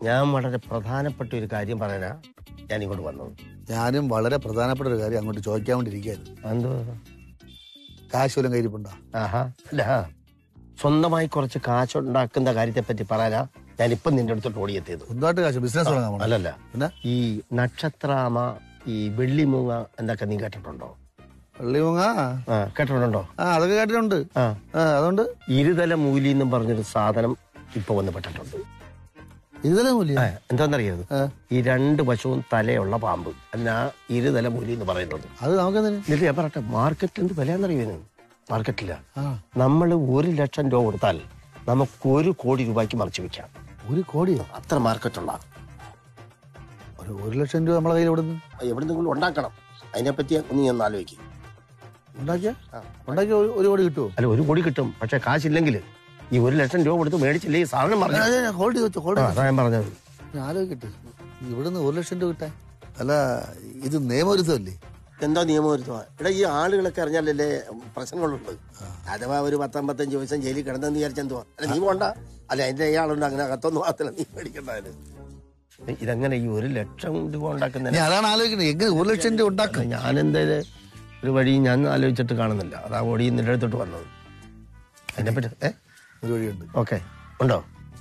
ഞാൻ വളരെ പ്രധാനപ്പെട്ട ഒരു കാര്യം പറയാനാ ഞാൻ ഇങ്ങോട്ട് വന്നത് ഞാനും വളരെ പ്രധാനപ്പെട്ട ഒരു കാര്യം അങ്ങോട്ട് ചോദിക്കാൻ വേണ്ടി ഇരിക്കുകയായിരുന്നു എന്തോ കാശ് വല്ലതും കയ്യിരിപ്പുണ്ടോ ആഹാ അല്ല സ്വന്തമായി കുറച്ച് കാശുണ്ടാക്കുന്ന കാര്യത്തെ പറ്റി പറയാനാ ഞാൻ ഇപ്പം നിന്റെ അടുത്തോട്ട് ഓടിയെത്തിയത് സ്വന്തമായിട്ട് കാശ് ബിസിനസ് തുടങ്ങാൻ പോണോ? അല്ലല്ല പിന്നെ ഈ നക്ഷത്രാമ ഈ വെള്ളിമൂങ്ങ എന്നൊക്കെ നീ കേട്ടിട്ടുണ്ടോ വെള്ളിമുങ്ങ ആ കേട്ടിട്ടുണ്ടോ ആ അതൊക്കെ കേട്ടിട്ടുണ്ട് ആ ആ അതുകൊണ്ട് ഇരുതല മൂലി എന്നും പറഞ്ഞൊരു സാധനം ഇപ്പൊ വന്ന് പെട്ടിട്ടുണ്ട് ഇതല്ലേ മൂല്യം ആ, എന്താന്നറിയത് ആ. ഈ രണ്ട് വശവും തലയുള്ള പാമ്പ് അതിനാ ഇരുതല മൂലി എന്ന് പറയുന്നത് അത് നമുക്കെന്തിന് എന്നിട്ട് ഞാൻ പറയട്ടെ മാർക്കറ്റിൽ എന്ത് വിലയെന്നറിയുന്നു മാർക്കറ്റില്ല ആ നമ്മൾ ഒരു ലക്ഷം രൂപ കൊടുത്താൽ നമുക്ക് ഒരു കോടി രൂപയ്ക്ക് മറിച്ച് വെക്കാം ഒരു കോടിയോ അത്ര മാർക്കറ്റുള്ള ഒരു ഒരു ലക്ഷം രൂപ നമ്മളെ കയ്യിൽ ഇവിടുന്ന് എവിടെന്നെങ്കിലും ഉണ്ടാക്കണം അതിനെപ്പറ്റി നീ ഒന്ന് ആലോചിക്കും ഉണ്ടാക്കിയ ഉണ്ടാക്കിയ ഒരു- ഒരു കോടി കിട്ടുമോ അല്ല ഒരു കോടി കിട്ടും പക്ഷെ കാശില്ലെങ്കിൽ ഈ ഒരു ലക്ഷം രൂപ കൊടുത്ത് മേടിച്ചില്ലേ ഈ സാധനം പറഞ്ഞു ഹോൾഡ് ചെയ്തു ഹോൾഡ് അതാ ഞാൻ പറഞ്ഞത് ഞാൻ ആലോചിക്കട്ടെ ഇവിടുന്ന് ഒരു ലക്ഷം രൂപ കിട്ടാൻ അല്ല ഇത് നിയമവിരുദ്ധമല്ലേ എന്താ നിയമവിരുദ്ധമാ ഇവിടെ ഈ ആളുകളൊക്കെ അറിഞ്ഞാലല്ലേ പ്രശ്നങ്ങളുണ്ട് അഥവാ ഒരു പത്തമ്പത്തഞ്ച് ദിവസം ജയിലിൽ കിടന്നെന്ന് വിചാരിച്ചെന്തുവാ അല്ല നീ പോണ്ട അല്ല എന്റെ ഇയാളുണ്ട് അങ്ങനെ അകത്തൊന്നും ആകത്തില്ല നീ മേടിക്കണ്ടായത് ഇതെങ്ങനെ ഈ ഒരു ലക്ഷം രൂപ ഉണ്ടാക്കുന്നതിന് ഞാൻ അതാണ് ആലോചിക്കുന്നത് എങ്ങനെ ഒരു ലക്ഷം രൂപ ഉണ്ടാക്കും ഞാൻ എന്തായാലും ഒരു വഴി ഞാൻ ആലോചിച്ചിട്ട് കാണുന്നില്ല അതാ ഓടി നിന്റെ അടുത്തോട്ട് വന്നത് അതിനെപ്പറ്റി ഏ ഒരു വഴിയുണ്ട് ഓക്കെ ഉണ്ടോ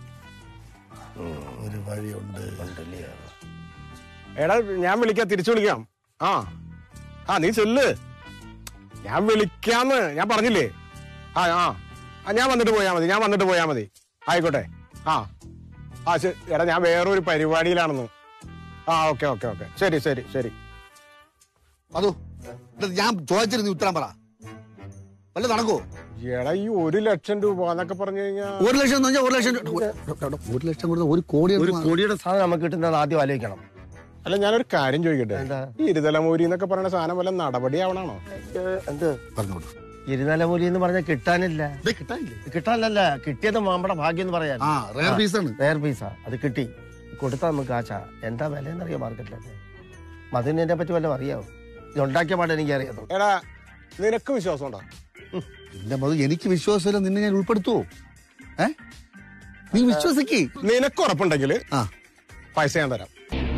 ഒരു വഴിയുണ്ട് ഉണ്ടല്ലേ എടാ ഞാൻ വിളിക്കാം തിരിച്ചു വിളിക്കാം ആ ആ നീ ചെല്ല് ഞാൻ വിളിക്കാന്ന് ഞാൻ പറഞ്ഞില്ലേ ആ ആ ആ ഞാൻ വന്നിട്ട് പോയാ മതി ഞാൻ വന്നിട്ട് പോയാ മതി ആയിക്കോട്ടെ ആ ആ ശരി എടാ ഞാൻ വേറൊരു പരിപാടിയിലാണെന്ന് ആ ഓക്കെ ഓക്കെ ഓക്കെ ശരി ശരി ശരി അതോ ഇത് ഞാൻ ചോദിച്ചിരുന്നു ഉത്തരം പറ വല്ല നടക്കോ എടാ ഈ ഒരു ലക്ഷം രൂപ എന്നൊക്കെ പറഞ്ഞു കഴിഞ്ഞാ ഒരു ലക്ഷം എന്ന് പറഞ്ഞാൽ ഒരു ലക്ഷം രൂപ- ഒരു ലക്ഷം കൊടുത്ത ഒരു കോടി ഒരു കോടിയുടെ സാധനം നമുക്ക് കിട്ടുന്നത് ആദ്യം ആലോചിക്കണം അല്ല ഞാനൊരു കാര്യം ചോദിക്കട്ടെ എന്താ? ഈ ഇരുതലമൂരി എന്നൊക്കെ പറയുന്ന സാധനം വല്ല നടപടിയാവണാണോ എന്ത് പറഞ്ഞോളൂ ഇരുനിലമൂലി എന്ന് പറഞ്ഞാൽ കിട്ടാനില്ല ഇത് കിട്ടാനില്ലേ കിട്ടാനല്ല കിട്ടിയത് നമ്മുടെ ഭാഗ്യം എന്ന് പറയാൻ ആ റയർ പീസാണ് വേറെ പൈസ അത് കിട്ടി കൊടുത്താൽ നമുക്ക് കാശാ എന്താ വില എന്നറിയാം മാർക്കറ്റിലൊക്കെ മധുവിനെ പറ്റി വല്ലതും അറിയാവോ ഇത് ഉണ്ടാക്കിയ പാട് എനിക്ക് അറിയാത്തോ എടാ നിനക്ക് വിശ്വാസം ഉണ്ടോ എന്റെ മധു എനിക്ക് വിശ്വാസമില്ല നിന്നെ ഞാൻ ഉൾപ്പെടുത്തുവോ ഏ നീ വിശ്വസിക്ക് നിനക്ക് ഉറപ്പുണ്ടെങ്കിൽ ആ പൈസ ഞാൻ തരാം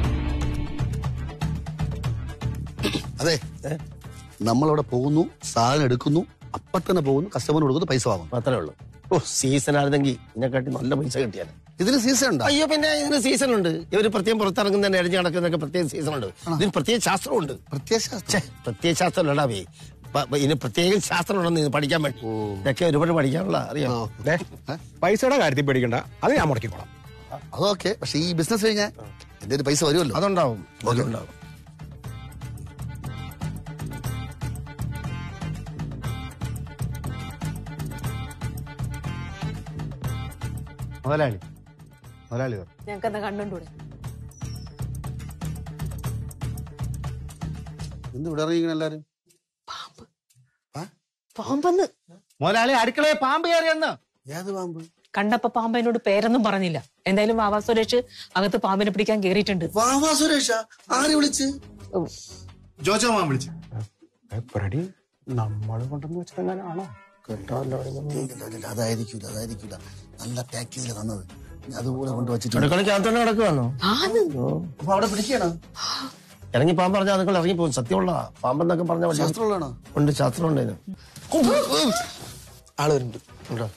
അതെ നമ്മളവിടെ പോകുന്നു സാധനം എടുക്കുന്നു അപ്പൊ തന്നെ പോകുന്നു കസ്റ്റമർ കൊടുക്കുന്നു പൈസ വാങ്ങുന്നു അത്രേ ഉള്ളൂ ഓ സീസൺ ആയിരുന്നെങ്കിൽ ഇതിനെക്കാട്ടി നല്ല പൈസ കിട്ടിയാൽ ഇതിന് സീസൺ ഉണ്ടോ അയ്യോ പിന്നെ ഇതിന് സീസൺ ഉണ്ട് ഇവര് പ്രത്യേകം പുറത്തിറങ്ങുന്നതിന് എഴുതി നടക്കുന്നതൊക്കെ പ്രത്യേക സീസൺ ഉണ്ട് ഇതിന് പ്രത്യേക ശാസ്ത്രമുണ്ട് പ്രത്യേക ഛെ, പ്രത്യേക ശാസ്ത്രം ഇടാവേ ഇതിന് പ്രത്യേകം ശാസ്ത്രം ഉണ്ടെന്ന് ഇത് പഠിക്കാൻ പറ്റും ഇതൊക്കെ ഒരുപാട് പഠിക്കാനുള്ള അറിയാം ദേ, പൈസയുടെ കാര്യത്തിൽ പേടിക്കണ്ട അത് ഞാൻ മുടക്കിക്കോളാം അതൊക്കെ പക്ഷെ ഈ ബിസിനസ് കഴിഞ്ഞാൽ എന്റെ ഒരു പൈസ വരുമല്ലോ അതുണ്ടാവും അതുണ്ടാവും മുതലാളി മുതലാളി പറ. ഞങ്ങൾക്ക് എന്താ കണ്ടുകൂടെ എന്ത് ഇവിടെ ഇറങ്ങിക്കണ എല്ലാരും പാമ്പെന്ന് മുതലാളി അടുക്കളയെ പാമ്പ് കയറിയെന്ന് ഏത് പാമ്പ് കണ്ടപ്പോ പാമ്പ് എന്നോട് പേരൊന്നും പറഞ്ഞില്ല എന്തായാലും വാവാ സുരേഷ് അകത്ത് പാമ്പിനെ പിടിക്കാൻ കേറിയിട്ടുണ്ട് വാവാ സുരേഷ ആരെ വിളിച്ച് ജോജോ മാൻ വിളിച്ചു എപ്പടി നമ്മൾ കൊണ്ടെന്ന് വെച്ചെങ്ങാനാണോ അതായിരിക്കൂല അതായിരിക്കൂല നല്ല പാക്കേജിൽ തന്നത് ഞാൻ അതുപോലെ കൊണ്ടുവച്ചിട്ടുണ്ട് അടുക്കളയ്ക്കകത്തോടെ നടക്കുവാന്നോ ആന്ന് അപ്പൊ അവിടെ പിടിക്കണം ഇറങ്ങി പാമ്പ് പറഞ്ഞാൽ നിങ്ങൾ ഇറങ്ങിപ്പോകും സത്യമുള്ള പാമ്പെന്നൊക്കെ പറഞ്ഞ വലിയ ശാസ്ത്രമുള്ളതാണോ ഉണ്ട് ശാസ്ത്രം ഉണ്ട് ഇതിന്. ആള് വരുന്നുണ്ട് ഉണ്ടോ?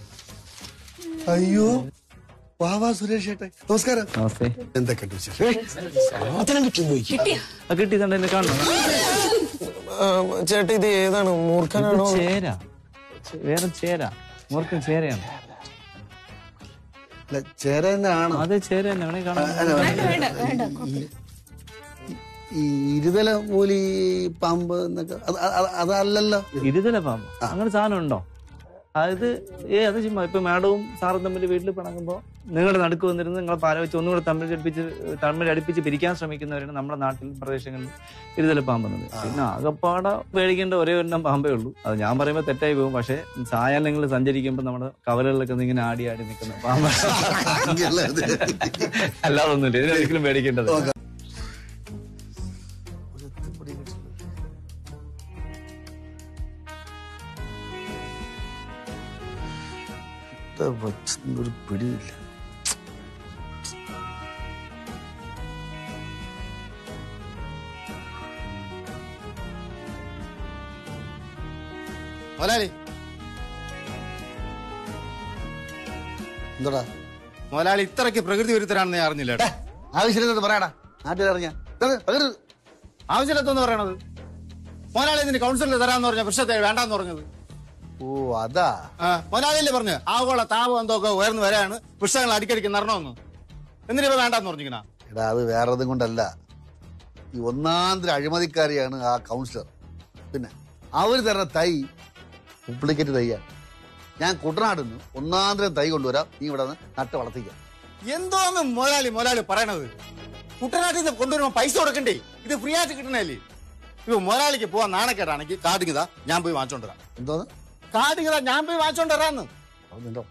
അയ്യോ വാവാ സുരേഷ് ഏട്ടെ നമസ്കാരം എന്തൊക്കെയുണ്ട് വിശേഷം കിട്ടിയതുണ്ട് എന്നെ കാണണം ചേട്ടാ ഇത് ഏതാണ് മൂർഖനാണോ ചേര ചേ- വേറെ ചേര മൂർഖൻ ചേരയാണ് അല്ല, ചേര തന്നെ ആണോ അത് ചേര തന്നെ വേണേ കാണാൻ അല്ല, ഈ- ഈ ഇരുതല മൂലി പാമ്പ് എന്നൊക്കെ അത് അത് അതല്ലല്ലോ ഇരുതല പാമ്പ് അങ്ങനെ സാധനം ഉണ്ടോ അതായത് ഏ അത് ചുമ്മാ ഇപ്പൊ മാഡവും സാറും തമ്മിൽ വീട്ടിൽ പിണങ്ങുമ്പോ നിങ്ങളുടെ നടുക്ക് വന്നിരുന്ന് നിങ്ങളെ പാല വെച്ച് ഒന്നുകൂടെ തമ്മിൽ അടുപ്പിച്ച് തമ്മിൽ അടുപ്പിച്ച് പിരിക്കാൻ ശ്രമിക്കുന്നവരാണ് നമ്മുടെ നാട്ടിൽ പ്രദേശങ്ങളിൽ ഇരുതല പാമ്പ് എന്നത് പിന്നെ ആകപ്പാട പേടിക്കേണ്ട ഒരേ ഒരെണ്ണം പാമ്പേ ഉള്ളൂ അത് ഞാൻ പറയുമ്പോൾ തെറ്റായി പോകും പക്ഷേ സായാഹ്നങ്ങളിൽ സഞ്ചരിക്കുമ്പോൾ നമ്മുടെ കവലകളിലൊക്കെ ഒന്ന് ഇങ്ങനെ ആടി ആടി നിൽക്കുന്ന പാമ്പ് ഇങ്ങനെയല്ല ഇത്. അല്ലാതെ ഒന്നുമില്ല ഇതിനൊരിക്കലും പേടിക്കേണ്ടത് ഇത് വെച്ച് ഒരു പിടിയില്ല മുതലാളി എന്താടാ മുതലാളി ഇത്രയ്ക്ക് പ്രകൃതി വിരുദ്ധരാണെന്ന് ഞാൻ അറിഞ്ഞില്ല കേട്ടോ ആവശ്യമില്ലെന്ന് പറയടാ നാട്ടിലറിഞ്ഞ പകരുത് ആവശ്യമില്ലെന്ന് പറയണത് മുതലാളി ഇതിന് കൗൺസിലിൽ തരാന്ന് പറഞ്ഞ വൃക്ഷത്തെ വേണ്ടാന്ന് പറഞ്ഞത് ഓ അതാ ആ മുതലാളിയല്ലേ പറഞ്ഞു ആഗോള താപം എന്തൊക്കെ ഉയർന്നു വരാണ് വൃക്ഷങ്ങൾ അടിക്കടിക്ക് നടണമെന്ന് എന്നിട്ട് ഇപ്പൊ വേണ്ടാന്ന് പറഞ്ഞിരിക്കണ എടാ അത് വേറെതും കൊണ്ടല്ല ഈ ഒന്നാന്തര അഴിമതിക്കാരിയാണ് ആ കൗൺസിലർ പിന്നെ അവർ തരുന്ന തൈ ഡ്യൂപ്ലിക്കേറ്റ് തൈയാണ് ഞാൻ കുട്ടനാടുന്ന് ഒന്നാന്തരം തൈ കൊണ്ടുവരാം നീ ഇവിടെ നിന്ന് നട്ട് വളർത്തിക്കാം എന്തോന്ന് മുതലാളി മുതലാളി പറയണത് കുട്ടനാട്ടിൽ നിന്ന് കൊണ്ടുവരുമ്പോ പൈസ കൊടുക്കണ്ടേ ഇത് ഫ്രീ ആയിട്ട് കിട്ടണല്ലേ ഇപ്പൊ മുതലാളിക്ക് പോവാൻ നാണക്കേടാണെങ്കിൽ കാർഡിങ്ങതാ ഞാൻ പോയി വാങ്ങിച്ചോണ്ട് വരാം എന്തോന്ന് കാർഡിങ്ങതാ ഞാൻ പോയി വാങ്ങിച്ചോണ്ട് വരാന്ന് അത് നിന്നോ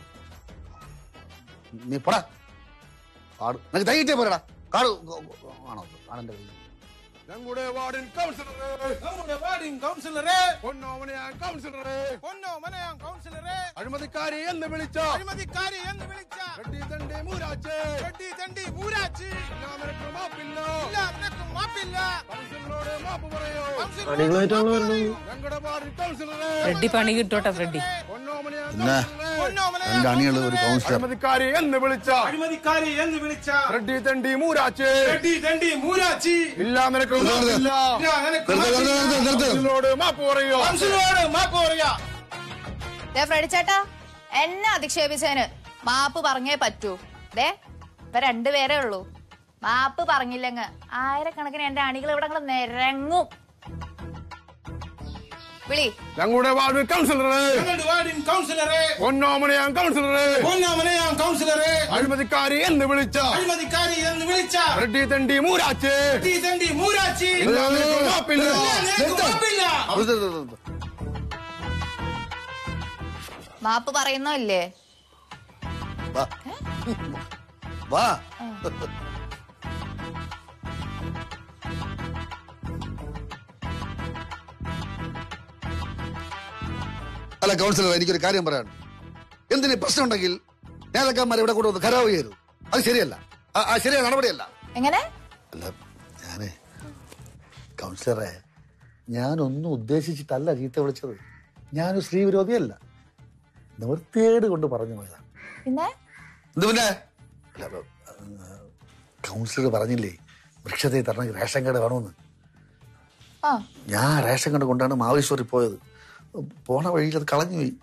നീ പോടാ കാട് നിനക്ക് തൈ കിട്ടിയാ പോരടാ കാട് ആണോ ആണെന്റെ കയ്യിൽ ഞങ്ങളുടെ വാർഡിൻ കൗൺസിലറെ നമ്മുടെ വാർഡിൻ കൗൺസിലറെ പൊന്നോമനയാൻ കൗൺസിലറെ പൊന്നോമനയാം കൗൺസിലറെ അഴിമതിക്കാരി എന്ന് വിളിച്ച അഴിമതിക്കാരി എന്ന് വിളിച്ച റെഡ്ഡി തണ്ടി മൂരാച്ചേ വെട്ടി തണ്ടി മൂരാച്ചി ഞാൻ നിനക്ക് മാപ്പില്ല എല്ലാവർക്കും മാപ്പില്ല കൗൺസിലറോട് മാപ്പ് പറയോ കൗൺസിലറോട് ഞങ്ങളുടെ വാർഡിൻ കൗൺസിലറെ ഫ്രെഡി പണി കിട്ടോട്ടെ ഫ്രെഡി പൊന്നോമനയാൻ പിന്നെ കൗൺസിലറെ പൊന്നോമനയാം എന്റെ അണികൾ ഒരു കൗൺസിലർ അഴിമതിക്കാരി എന്ന് വിളിച്ച അഴിമതിക്കാരി എന്ന് വിളിച്ച റെഡ്ഡി തണ്ടി മൂരാച്ചേ വെട്ടി തണ്ടി മൂരാച്ചി ഇല്ല നിനക്ക് മാപ്പില്ല ഇല്ല, നിനക്ക് നിർത്ത്, നിർത്ത്, നിർത്ത്, നിർത്ത്. കൗൺസിലറോട് മാപ്പ് പറയോ കൗൺസിലറോട് മാപ്പ് പറയാ ദേ ഫ്രെഡി ചേട്ടാ എന്നെ അധിക്ഷേപിച്ചതിന് മാപ്പ് പറഞ്ഞേ പറ്റൂ ദേ ഇപ്പൊ രണ്ടുപേരേ ഉള്ളൂ മാപ്പ് പറഞ്ഞില്ലെങ്ക് ആയിരക്കണക്കിന് എന്റെ അണികൾ ഇവിടെ അങ്ങട് നിരങ്ങും വിളി ഞങ്ങളുടെ വാർഡിൻ കൗൺസിലറെ ഞങ്ങളുടെ വാർഡിൻ കൗൺസിലറെ പൊന്നോമനയാൻ കൗൺസിലറെ പൊന്നോമനയാം കൗൺസിലറെ അഴിമതിക്കാരി എന്ന് വിളിച്ച അഴിമതിക്കാരി എന്ന് വിളിച്ച റെഡ്ഡി തണ്ടി മൂരാച്ചേ വെട്ടി തണ്ടി മൂരാച്ചി ഇല്ല നിനക്ക് മാപ്പില്ല ഇല്ല, നിനക്ക് മാപ്പില്ല മാപ്പ് പറയുന്നോ ഇല്ലേ വാ വാ അല്ല കൗൺസിലർ എനിക്കൊരു കാര്യം പറയാൻ എന്തിന് പ്രശ്നം ഉണ്ടെങ്കിൽ നേതാക്കന്മാരെ ഇവിടെ കൊണ്ടുവന്ന് ഖരാവ് ചെയ്യരുത് അത് ശരിയല്ല ആ- ആ ശരിയായ നടപടിയല്ല എങ്ങനെ അല്ല ഞാനേ കൗൺസിലറെ ഞാനൊന്നും ഉദ്ദേശിച്ചിട്ടല്ല ചീത്ത വിളിച്ചത് ഞാനൊരു സ്ത്രീ വിരോധിയല്ല നിവൃത്തിയേട് കൊണ്ട് പറഞ്ഞു പോയതാണ് പിന്നെ എന്ത് പിന്നെ അല്ല, അപ്പൊ, ആ, കൗൺസിലർ പറഞ്ഞില്ലേ വൃക്ഷത്തെ തരണമെങ്കിൽ റേഷൻ കാർഡ് വേണമെന്ന് ആ ഞാൻ റേഷൻ കാർഡ് കൊണ്ടാണ് മാവേശ്വറിൽ പോയത് പോണ വഴിയിൽ അത് കളഞ്ഞു പോയി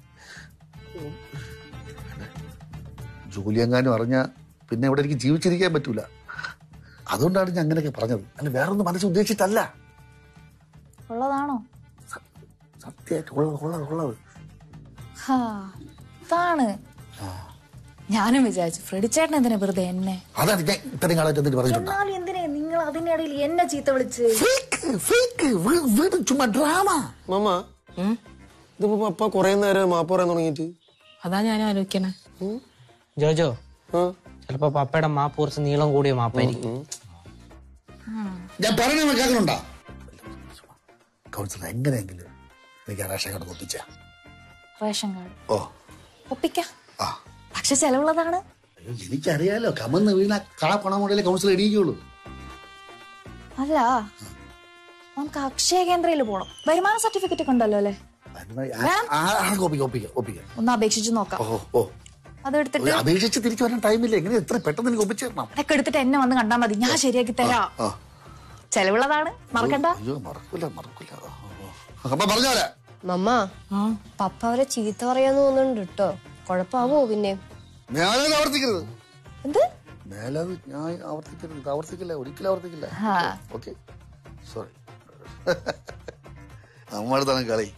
ജോലി എങ്ങാനും അറിഞ്ഞാൽ പിന്നെ ഇവിടെ എനിക്ക് ജീവിച്ചിരിക്കാൻ പറ്റൂല അതുകൊണ്ടാണ് ഞാൻ അങ്ങനെയൊക്കെ പറഞ്ഞത് അല്ല വേറൊന്നും മനസ്സിൽ ഉദ്ദേശിച്ചിട്ടല്ല ഉള്ളതാണോ സത്യമായിട്ട് ഉള്ളത് ഉള്ളത് ഉള്ളത് ഹാ ഇതാണ് ഞാനും വിചാരിച്ചു ഫ്രെഡി ചേട്ടൻ എന്തിനാ വെറുതെ എന്നെ അതാണ് ഞാൻ ഇത്രയും കാലമായിട്ട് എന്നിട്ട് പറഞ്ഞിട്ടുണ്ട് എന്നാലും എന്തിനാ നിങ്ങൾ അതിനിടയിൽ എന്നെ ചീത്ത വിളിച്ച് ഫേക്ക് ഫേക്ക് വീട് ചുമ്മാ ഡ്രാമ മാമ ഇതിപ്പോ പപ്പ കൊറേ നേരം മാപ്പ് പറയാൻ തുടങ്ങിയിട്ട് അതാ ഞാൻ ആലോചിക്കണേ ജോജോ ആ? ചിലപ്പോ പപ്പയുടെ മാപ്പ് കുറച്ച് നീളം കൂടിയ മാപ്പായിരിക്കും ഞാൻ പറയണ കേൾക്കണുണ്ടാ കൗൺസിലർ എങ്ങനെയെങ്കിലും എനിക്ക് ആ റേഷൻ കാർഡ് ഒപ്പിച്ച റേഷൻ കാർഡ് ഓ ഒപ്പിക്കാം ആ പക്ഷെ ചെലവുള്ളതാണ് അയ്യോ, എനിക്കറിയാലോ കമന്ന് വീണ കള പണം കൊണ്ടല്ലേ കൗൺസിലർ എണീക്കുള്ളൂ അല്ല നമുക്ക് അക്ഷയ കേന്ദ്രയിൽ പോണം വരുമാന സർട്ടിഫിക്കറ്റ് ഒക്കെ ഉണ്ടല്ലോ അല്ലേ ഒപ്പിക്കാം ഒപ്പിക്കാം ഒപ്പിക്കാം ഒന്ന് അപേക്ഷിച്ച് നോക്കാം ഓ ഓ അത് എടുത്തിട്ട് അപേക്ഷിച്ച് തിരിച്ചു വരാൻ ടൈമില്ല എങ്ങനെ എത്ര പെട്ടെന്ന് എനിക്ക് ഒപ്പിച്ചു തരണം അതൊക്കെ എടുത്തിട്ട് എന്നെ വന്ന് കണ്ടാ മതി ഞാൻ ശരിയാക്കി തരാം ആ ചെലവുള്ളതാണ് മറക്കണ്ട അയ്യോ മറക്കൂല മറക്കൂല ഓ, ഓ. അപ്പൊ പറഞ്ഞോലെ മമ്മ പപ്പ അവരെ ചീത്ത പറയാന്ന് തോന്നുന്നുണ്ട് കേട്ടോ കുഴപ്പാവോ പിന്നെ മേലത് ആവർത്തിക്കരുത് എന്ത് മേലത് ഞാൻ ആവർത്തിക്കരുത് ഇത് ആവർത്തിക്കില്ല ഒരിക്കലും ആവർത്തിക്കില്ല ആ. ഓക്കെ സോറി നമ്മളടുത്താണ് കളി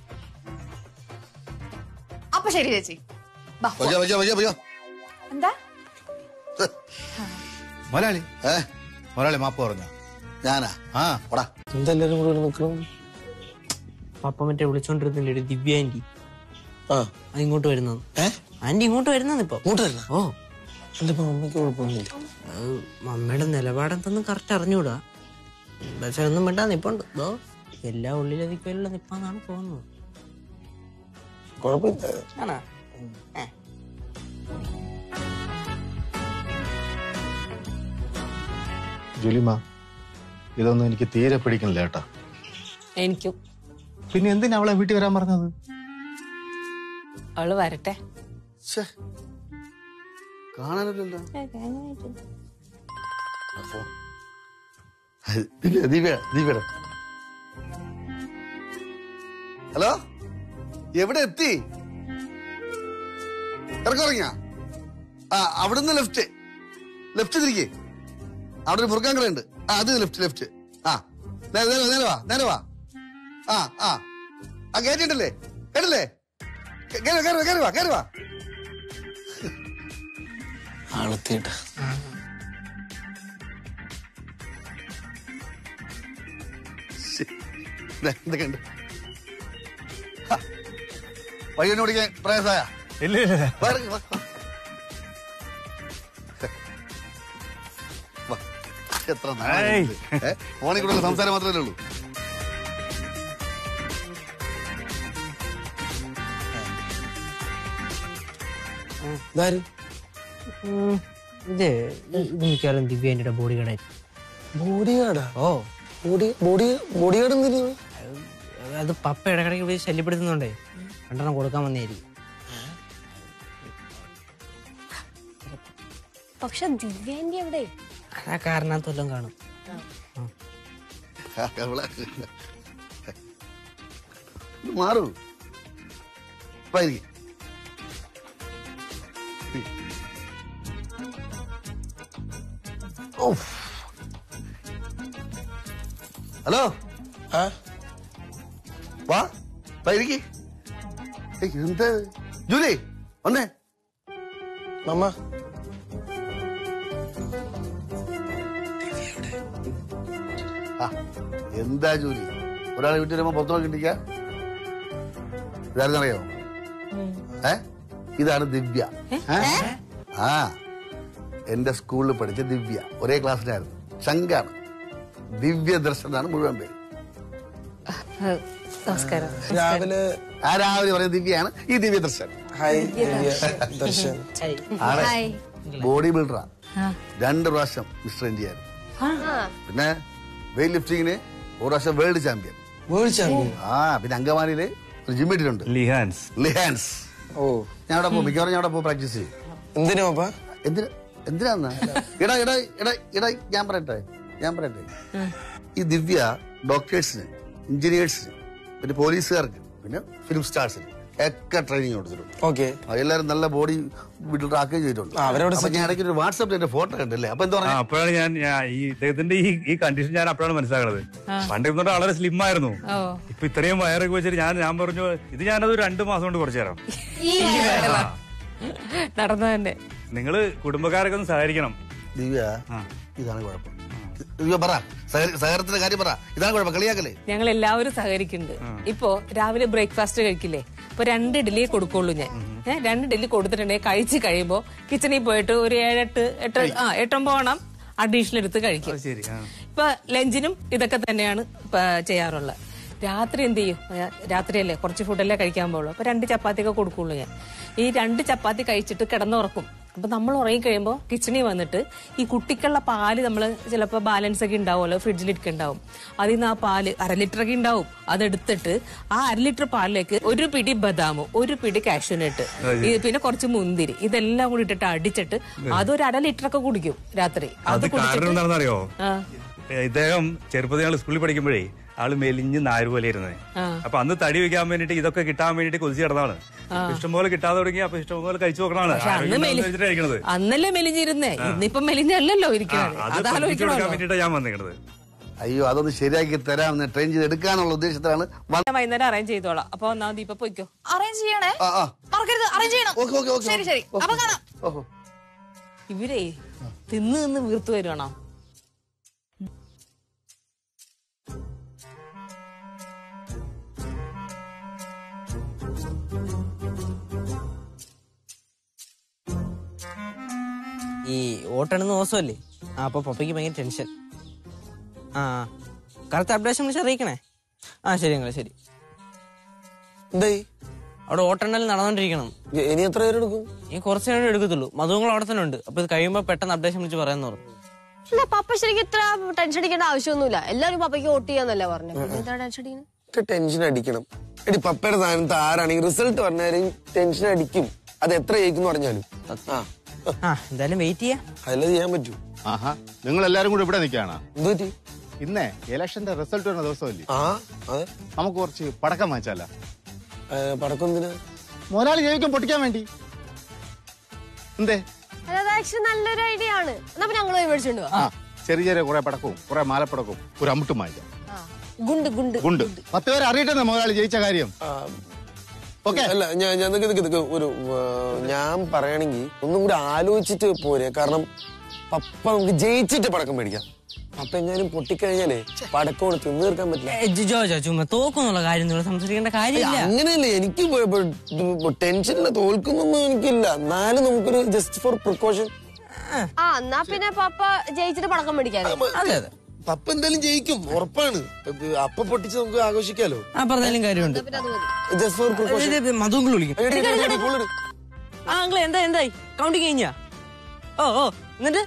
അപ്പൊ ശരി ചേച്ചി ബാ, പോ. വയ്യ വയ്യ വയ്യ വയ്യ എന്താ മുതലാളി ഏ മുതലാളി മാപ്പ് പറഞ്ഞ ഞാനാ ആ പോടാ എന്തെല്ലാരും കൂടെ ഇവിടെ നിക്കണം പപ്പ മറ്റേ വിളിച്ചോണ്ടിരുന്നില്ലേ ഒരു ദിവ്യ ആന്റി ആ അത് ഇങ്ങോട്ട് വരുന്നത് ഏ ആന്റി ഇങ്ങോട്ട് വരുന്നത് ഇപ്പൊ ഇങ്ങോട്ട് വരണം ഓ എന്റെ മമ്മയ്ക്ക് കുഴപ്പമൊന്നുമില്ല അത് മമ്മയുടെ നിലപാടെന്തെന്ന് കറക്റ്റ് അറിഞ്ഞൂടാ പക്ഷെ ഒന്നും വേണ്ട നിപ്പുണ്ട് ഇതോ എല്ലാ ഉള്ളിലതിക്കുള്ള നിപ്പാന്നാണ് തോന്നുന്നത് കുഴപ്പമില്ല ആണോ ഏ. ജോലിമാ ഇതൊന്നും എനിക്ക് തീരെ പിടിക്കണില്ല കേട്ടാ എനിക്കും പിന്നെ എന്തിനാ അവളെ വീട്ടിൽ വരാൻ പറഞ്ഞത് അവള് വരട്ടെ ശ്ശേ. കാണാനില്ലല്ലോ ആ, ഫോൺ. അത് ദിവ്യ ദിവ്യ ദിവ്യയുടെ ഹലോ എവിടെ എത്തി ഇറങ്ങിറങ്ങിയ ആ അവിടുന്ന് ലെഫ്റ്റ് ലെഫ്റ്റ് തിരികെ അവിടെ ഒരു മുറുക്കാൻ കടയുണ്ട് ആ അത് ലെഫ്റ്റ് ലെഫ്റ്റ് ആ നേരെ നേരെ നേരെ വാ നേരെ വാ ആ ആ ആ കേട്ടിട്ടല്ലേ കേട്ടില്ലേ കേ- കേറി വാ, കേറി വാ, കേറി വാ കേറി വാ ആളെത്തിയിട്ട് ദേ, ഇതൊക്കെയുണ്ട് ഹ. പയ്യനെ ഓടിക്കാൻ പ്രയാസായ ഇല്ല ഇല്ല ഇല്ല. എത്ര നാളായി ഏ? ഫോണിൽ കൂടെ സംസാരം മാത്രമേ ഉള്ളൂ ഇതാര് ഉം, ഇത് ഇത് മിക്കവാറും ദിവ്യേന്റെ ബോഡി ഗാർഡായിരിക്കും ബോഡി ഗാർഡാ ഓ ബോഡി ബോഡി ബോഡി ഗാർഡ് എന്തിനു അത് പപ്പ ഇടക്കിടയ്ക്ക് പോയി ശല്യപ്പെടുത്തുന്നുണ്ടേ രണ്ടെണ്ണം കൊടുക്കാൻ വന്നേരിക്കും പക്ഷെ ദിവ്യാന്റെ എവിടെ ആ കാരണത്തൊല്ലം കാണും അവളെ ഇത് മാറൂ പൈരിക്ക് ഹലോ ആ വാ പൈരിക്ക് എന്താ ജൂലി വന്നേ മമ്മ ആ, എന്താ ജോലി ഒരാളെ വീട്ടിൽ വരുമ്പോ പുറത്തു നോക്കിണ്ടിരിക്ക ഇതാരെന്നറിയോ ഏ ഇതാണ് ദിവ്യ ആ എന്റെ സ്കൂളിൽ പഠിച്ച ദിവ്യ ഒരേ ക്ലാസ്സിലായിരുന്നു ശങ്കാണ് ദിവ്യ ദർശനാണ് മുഴുവൻ പേര് നമസ്കാരം രാവിലെ ആ രാവിലെ പറയുന്ന ദിവ്യയാണ് ഈ ദിവ്യ ദർശൻ ഹായ് ദിവ്യ ദർശൻ ആളെ ഹായ് ബോഡി ബിൽഡറാ രണ്ട് പ്രാവശ്യം മിസ്റ്റർ ഇന്ത്യ ആയിരുന്നു പിന്നെ വെയിറ്റ് ലിഫ്റ്റിങ്ങിന് ഒരു പ്രാവശ്യം വേൾഡ് ചാമ്പ്യൻ വേൾഡ് ചാമ്പ്യൻ ആ പിന്നെ അങ്കമാലിയില് ഒരു ജിം ഇട്ടിട്ടുണ്ട് ലിഹാൻസ് ലിഹാൻസ് ഓ ഞാൻ അവിടെ പോകും മിക്കവാറും ഞാൻ അവിടെ പോകും പ്രാക്ടീസ് ചെയ്യും എന്തിനാ പപ്പ എന്തിനാ എന്തിനാന്ന് എടാ എടാ എടാ എടാ ഞാൻ പറയട്ടെ ഞാൻ പറയട്ടെ ഈ ദിവ്യ ഡോക്ടേഴ്സിന് എഞ്ചിനീയേഴ്സിന് പിന്നെ പോലീസുകാർക്ക് പിന്നെ ഫിലിം സ്റ്റാർസിന് ഒക്കെ ട്രെയിനിങ് കൊടുത്തിട്ടുണ്ട് ഓക്കെ ആ, എല്ലാവരും നല്ല ബോഡി ബിൽഡർ ആക്കുകയും ചെയ്തിട്ടുണ്ട് ആ, അവരവിടെ അപ്പൊ ഞാൻ ഇടയ്ക്ക് ഒരു വാട്സാപ്പിൽ എന്റെ ഫോട്ടോ കണ്ടല്ലേ അപ്പൊ എന്താ ആ പറഞ്ഞ അപ്പോഴാണ് ഞാൻ ഞാൻ ഈ ഇദ്ദേഹത്തിന്റെ ഈ ഈ കണ്ടീഷൻ ഞാൻ അപ്പോഴാണ് മനസ്സിലാക്കണത് പണ്ട് ഇരുന്നോണ്ട് വളരെ സ്ലിം ആയിരുന്നു ഓ ഇപ്പൊ ഇത്രയും വയറൊക്കെ വെച്ചിട്ട് ഞാൻ ഞാൻ പറഞ്ഞു ഇത് ഞാനത് ഒരു രണ്ടു മാസം കൊണ്ട് കുറച്ചു തരാം ആ. നടന്നു തന്നെ നിങ്ങള് കുടുംബക്കാരൊക്കെ ഒന്ന് സഹകരിക്കണം ദിവ്യ ആ. ഇതാണ് കുഴപ്പം ദിവ്യ പറ സഹ- സഹകരണത്തിന്റെ കാര്യം പറ ഇതാണ് കുഴപ്പം കളിയാക്കല്ലേ ഞങ്ങൾ എല്ലാവരും സഹകരിക്കുന്നുണ്ട് ഇപ്പോ രാവിലെ ബ്രേക്ക്ഫാസ്റ്റ് കഴിക്കില്ലേ ഇപ്പൊ രണ്ട് ഇഡ്ഡലിയെ കൊടുക്കുള്ളൂ ഞാൻ ഏഹ് രണ്ട് ഇഡ്ഡലി കൊടുത്തിട്ടുണ്ടെങ്കിൽ കഴിച്ച് കഴിയുമ്പോ കിച്ചണിൽ പോയിട്ട് ഒരു ഏഴെട്ട് എട്ട് ആ എട്ടൊമ്പതോണം അഡീഷണൽ എടുത്ത് കഴിക്കും അത് ശരി ആ ഇപ്പൊ ലഞ്ചിനും ഇതൊക്കെ തന്നെയാണ് ഇപ്പൊ ചെയ്യാറുള്ളത് രാത്രി എന്ത് ചെയ്യും ഞാൻ രാത്രിയല്ലേ കുറച്ച് ഫുഡല്ലേ കഴിക്കാൻ പോകുള്ളൂ അപ്പൊ രണ്ട് ചപ്പാത്തി ഒക്കെ കൊടുക്കുള്ളൂ ഞാൻ ഈ രണ്ട് ചപ്പാത്തി കഴിച്ചിട്ട് കിടന്നുറക്കും അപ്പൊ നമ്മൾ ഉറങ്ങി കഴിയുമ്പോൾ കിച്ചണിൽ വന്നിട്ട് ഈ കുട്ടിക്കുള്ള പാല് നമ്മൾ ചിലപ്പോൾ ബാലൻസ് ഒക്കെ ഉണ്ടാവുമല്ലോ ഫ്രിഡ്ജിലിരിക്കെ ഉണ്ടാവും അതിൽ നിന്ന് ആ പാല് അര ലിറ്റർ ഒക്കെ ഉണ്ടാവും അതെടുത്തിട്ട് ആ അര ലിറ്റർ പാലിലേക്ക് ഒരു പിടി ബദാമും ഒരു പിടി കാഷ്യൂനട്ട് പിന്നെ കുറച്ച് മുന്തിരി ഇതെല്ലാം കൂടി ഇട്ടിട്ട് അടിച്ചിട്ട് അതൊരു അര ലിറ്റർ ഒക്കെ കുടിക്കും രാത്രി അത് കാരണം കുടിച്ചിട്ട് എന്താണെന്നറിയോ ആ ഏ, ഇദ്ദേഹം ചെറുപ്പത്തിൽ ഞങ്ങൾ സ്കൂളിൽ പഠിക്കുമ്പോഴേ ആള് മെലിഞ്ഞ് നാര് പോലെ ഇരുന്നത് ആ. അപ്പൊ അന്ന് തടി വെക്കാൻ വേണ്ടിട്ട് ഇതൊക്കെ കിട്ടാൻ വേണ്ടിട്ട് കൊതിച്ച് കിടന്നതാണ് ഇഷ്ടംപോലെ കിട്ടാതെ തുടങ്ങി അപ്പൊ ഇഷ്ടംപോലെ കഴിച്ചു നോക്കണതാണ് പക്ഷെ അന്ന് ആരോഗ്യം മെലി വെച്ചിട്ടാ കഴിക്കണത് അന്നല്ലേ മെലിഞ്ഞിരുന്നേ ഇന്നിപ്പം മെലിഞ്ഞല്ലല്ലോ ആ, ഇരിക്കുന്നത് അത് പഠിപ്പിച്ചു കൊടുക്കാൻ അതാലോചിക്കണമല്ലോ വേണ്ടിട്ടാ ഞാൻ വന്നിരിക്കണത് അയ്യോ അതൊന്ന് ശരിയാക്കി തരാമെന്ന് ട്രെയിൻ ചെയ്ത് എടുക്കാനുള്ള ഉദ്ദേശത്തിലാണ് വ- ഞാൻ വൈകുന്നേരം അറേഞ്ച് ചെയ്തോളാം അപ്പൊ ഒന്നാ ദീപ പോയിക്കോ അറേഞ്ച് ചെയ്യണേ ആ, ആ. മറക്കരുത് അറേഞ്ച് ചെയ്യണം ഓക്കെ, ഓക്കെ, ഓക്കെ, ശരി ശരി ഓക്കെ. അപ്പൊ കാണാം ഓഹോ ഇവരെ തിന്ന് നിന്ന് വീർത്തു വരുവാണോ ഈ ഓട്ടണെന്ന് ദിവസമല്ലേ ആ അപ്പൊ പപ്പയ്ക്ക് ഭയങ്കര ടെൻഷൻ ആ കറക്റ്റ് അപ്ഡേഷൻ വിളിച്ച് അറിയിക്കണേ ആ ശരി ഞങ്ങളെ ശരി എന്തായി അവിടെ ഓട്ടെണ്ണൽ നടന്നോണ്ടിരിക്കണം ഇ- ഇനി എത്ര പേര് എടുക്കും ഈ കുറച്ച് നേരം എടുക്കത്തുള്ളൂ മധുങ്ങൾ അവിടെ തന്നെ ഉണ്ട് അപ്പൊ ഇത് കഴിയുമ്പോ പെട്ടെന്ന് അപ്ഡേഷൻ വിളിച്ച് പറയാന്ന് പറഞ്ഞു അല്ല പപ്പ ശരിക്കും ഇത്ര ടെൻഷൻ അടിക്കേണ്ട ആവശ്യമൊന്നുമില്ല എല്ലാവരും പപ്പയ്ക്ക് വോട്ട് ചെയ്യാന്നല്ലേ പറഞ്ഞു പിന്നെ എന്താ ടെൻഷൻ അടിക്കുന്നത് ടെൻഷൻ അടിക്കണം എടി പപ്പയുടെ സ്ഥാനത്ത് ആരാണെങ്കിൽ റിസൾട്ട് പറഞ്ഞാലും ടെൻഷൻ അടിക്കും അത് എത്ര ജയിക്കും പറഞ്ഞാലും ആ ആ എന്തായാലും വെയിറ്റ് ചെയ്യാം അതിലത് ചെയ്യാൻ പറ്റൂ ആഹാ നിങ്ങൾ എല്ലാരും കൂടെ ഇവിടെ നിൽക്കുകയാണ് എന്ത് പറ്റി ഇന്നേ ഇലക്ഷന്റെ റിസൾട്ട് വരുന്ന ദിവസമല്ലേ ആ അതെ നമുക്ക് കുറച്ച് പടക്കം വാങ്ങിച്ചാല ഏ, പടക്കം എന്തിനാ മുതലാളി ജയിക്കാൻ പൊട്ടിക്കാൻ വേണ്ടി എന്തേ അത് ആക്ച്വലി നല്ലൊരു ഐഡിയ ആണ് എന്നാ പിന്നെ ഞങ്ങൾ പോയി മേടിച്ചോണ്ട് ആ ചെറിയ ചെറിയ കുറെ പടക്കവും കുറെ മാലപ്പടക്കവും ഒരു അമ്മുട്ടും വാങ്ങിക്കാം ഗുണ്ട് ഗുണ്ട് ഗുണ്ട് പത്ത് പേര് അറിയട്ടെ മുതലാളി ജയിച്ച കാര്യം ഓക്കെ അല്ല ഞാൻ ഞാൻ നിക്ക് നിക്ക് നിക്ക് ഒരു ആ, ഞാൻ പറയണെങ്കി ഒന്നും കൂടി ആലോചിച്ചിട്ട് പോരെ കാരണം പപ്പ നമുക്ക് ജയിച്ചിട്ട് പടക്കം മേടിക്കാം പപ്പ എങ്ങാനും പൊട്ടിക്കഴിഞ്ഞാലേ പടക്കം കൊണ്ട് തിന്നു തീർക്കാൻ പറ്റില്ല ഏ, ജോ ജോ ചുമ്മാ തോക്കുന്നുള്ള കാര്യം നിങ്ങൾ സംസാരിക്കേണ്ട കാര്യമില്ല അങ്ങനെയല്ല എനിക്ക് ടെൻഷനില്ല തോൽക്കുന്നൊന്നും എനിക്കില്ല എന്നാലും നമുക്കൊരു ജസ്റ്റ് ഫോർ പ്രിക്കോഷൻ ആ എന്നാ പിന്നെ പപ്പ ജയിച്ചിട്ട് പടക്കം മേടിക്കാതെ അതെ അതെ പപ്പ എന്തായാലും ജയിക്കും ഉറപ്പാണ് അപ്പ പൊട്ടിച്ച് നമുക്ക് ആഘോഷിക്കാലോ ആ പറഞ്ഞാലും കാര്യമുണ്ട് ജസ്റ്റ് ഫോർ പ്രിക്കോഷൻ മധുങ്ങൾ വിളിക്കും ആ അങ്ങളെ എന്താ എന്തായി കൗണ്ടിങ് കഴിഞ്ഞാ ഓ ഓ എന്നിട്ട്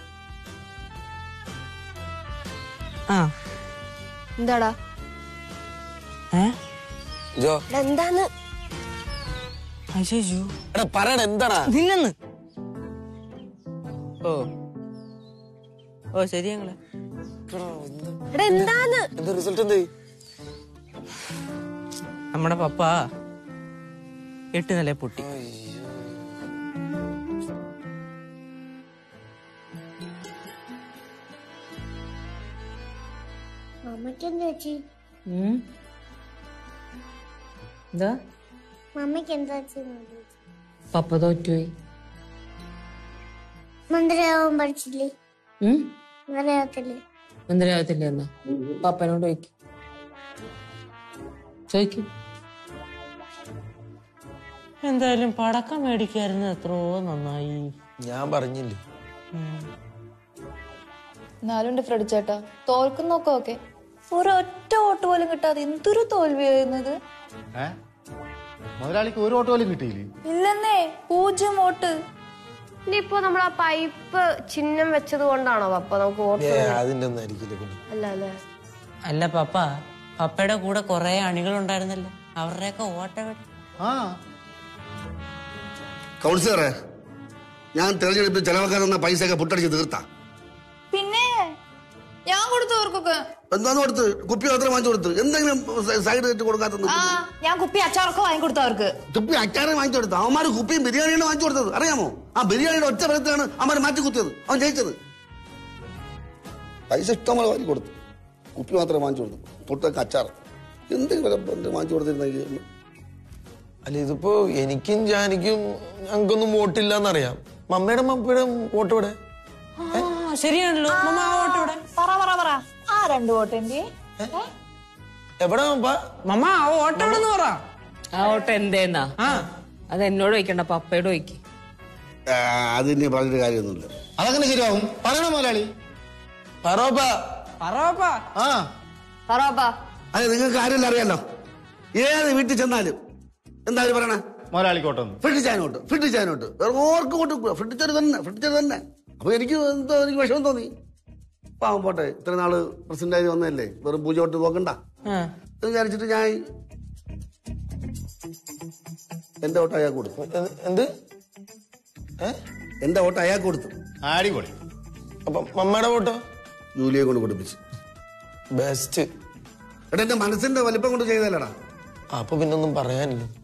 ആ എന്താടാ ഏ ജോ എടാ, എന്താന്ന് അയ്യോ എടാ പറയണ എന്താടാ നിന്നെന്ന് ഓ ഓ ശരി ഞങ്ങളെ എടാ എന്താന്ന് എന്താ റിസൾട്ട് എന്തായി നമ്മുടെ പപ്പ എട്ട് നില പൊട്ടി മമ്മയ്ക്ക് എന്താ ചേച്ചി എന്താ മമ്മയ്ക്ക് എന്താ ചേച്ചി പപ്പ തോറ്റുപോയി മന്ത്രിയാവാൻ പഠിച്ചില്ലേ മന്ത്രിയാവത്തില്ലേ മന്ദിരാകത്തില്ല എന്നാ പപ്പനോട് ചോദിക്കും ചോദിക്കും എന്തായാലും പടക്കം മേടിക്കായിരുന്നു എത്രയോ നന്നായി ഞാൻ പറഞ്ഞില്ലേ എന്നാലും ഉണ്ട് ഫ്രെഡ് ചേട്ടാ തോൽക്കുന്നൊക്കെ ഓക്കെ ഒരൊറ്റ വോട്ട് പോലും കിട്ടാതെ എന്തൊരു തോൽവിയായിരുന്നത് ഏ മുതലാളിക്ക് ഒരു ഓട്ടോ പോലും കിട്ടിയില്ലേ ഇല്ലെന്നേ പൂജ്യം വോട്ട് ഇനിയിപ്പോ നമ്മൾ ആ പൈപ്പ് ചിഹ്നം വെച്ചത് കൊണ്ടാണോ പപ്പ നമുക്ക് വോട്ട് ഏ, അതിന്റെ ഒന്നും ആയിരിക്കില്ല പിന്നെ അല്ല അല്ലേ അല്ല പപ്പ പപ്പയുടെ കൂടെ കുറെ അണികൾ ഉണ്ടായിരുന്നല്ലോ അവരുടെയൊക്കെ ഓട്ട ആ കൗൺസിലറെ ഞാൻ തെരഞ്ഞെടുപ്പിൽ ചെലവാക്കാൻ തന്ന പൈസയൊക്കെ പുട്ടടിച്ച് തീർത്താ പിന്നെ ഞാൻ കൊടുത്തു അവർക്കൊക്കെ എന്താന്ന് കൊടുത്ത് കുപ്പി മാത്രം വാങ്ങിച്ചു കൊടുത്ത് എന്തെങ്കിലും സൈഡ് ഇട്ട് കൊടുക്കാത്ത ആ ഞാൻ കുപ്പി അച്ചാറൊക്കെ വാങ്ങിക്കൊടുത്തു അവർക്ക് കുപ്പി അച്ചാറ് വാങ്ങിച്ചു കൊടുത്തു അവന്മാര് കുപ്പിയും ബിരിയാണിയാണ് വാങ്ങിച്ചു കൊടുത്തത് അറിയാമോ ആ ബിരിയാണിയുടെ ഒറ്റ ഫലത്തിലാണ് അവന്മാർ മാറ്റി കുത്തിയത് അവൻ ജയിച്ചത് പൈസ ഇഷ്ടംപോലെ വാങ്ങി കൊടുത്തു കുപ്പി മാത്രമേ വാങ്ങിച്ചു കൊടുത്തു പുട്ടൊക്കെ അച്ചാർ എന്തെങ്കിലും വാങ്ങിച്ചു കൊടുത്തിരുന്നെങ്കിൽ അല്ല ഇതിപ്പോ എനിക്കും ജാനിക്കും ഞങ്ങൾക്കൊന്നും വോട്ടില്ല എന്നറിയാം മമ്മയുടെ മമ്മയുടെ വോട്ട് ഇവിടെ ശരിയാണല്ലോ മമ്മ ആ ഓട്ടം ഇവിടെ പറ പറ പറ ആ രണ്ട് വോട്ട് എന്തി എവിടെ മമ്മ മമ്മ ആ ഓട്ടം ഇവിടെ പറ ആ ഓട്ടം എന്തേന്നാ അത് എന്നോട് ചോദിക്കണ്ട പപ്പയോട് ചോദിക്കും അതിന് പറഞ്ഞിട്ട് കാര്യമൊന്നുമില്ല അതങ്ങനെ ശരിയാവും പറയണ മുതലാളി പറോപ്പ പറവപ്പാ ആ പറപ്പാ അതെ നിങ്ങൾക്ക് ആരെല്ലാം അറിയാലോ ഏത് വീട്ടിൽ ചെന്നാലും എന്താ അവര് പറയണേ മുതലാളിക്ക് ഓട്ടം ഫ്രിഡ്ജാനോട്ട് ഫ്രിഡ്ജാനോട്ട് വേറെ ഓർക്കും കൊടുക്കുക ഫ്രിഡ്ജർ തന്നെ ഫ്രിഡ്ജർ തന്നെ അപ്പൊ എനിക്ക് എന്തോ എനിക്ക് വിഷമം തോന്നി പാവം പോട്ടെ ഇത്ര നാള് പ്രസിഡന്റ് ആയി വന്നതല്ലേ വെറും പൂജ തൊട്ട് നോക്കണ്ട എന്ന് വിചാരിച്ചിട്ട് ഞാൻ എന്റെ വോട്ട് അയാൾക്ക് കൊടുത്തു എന്ത് എന്റെ വോട്ട് അയാൾക്ക് കൊടുത്തു അടിപൊളി അപ്പൊ മമ്മയുടെ വോട്ടോ ജൂലിയെ കൊണ്ട് കൊടുപ്പിച്ചു ബെസ്റ്റ് എടാ എന്റെ മനസ്സിന്റെ വലിപ്പം കൊണ്ട് ചെയ്തല്ലടാ അപ്പൊ പിന്നൊന്നും പറയാനില്ല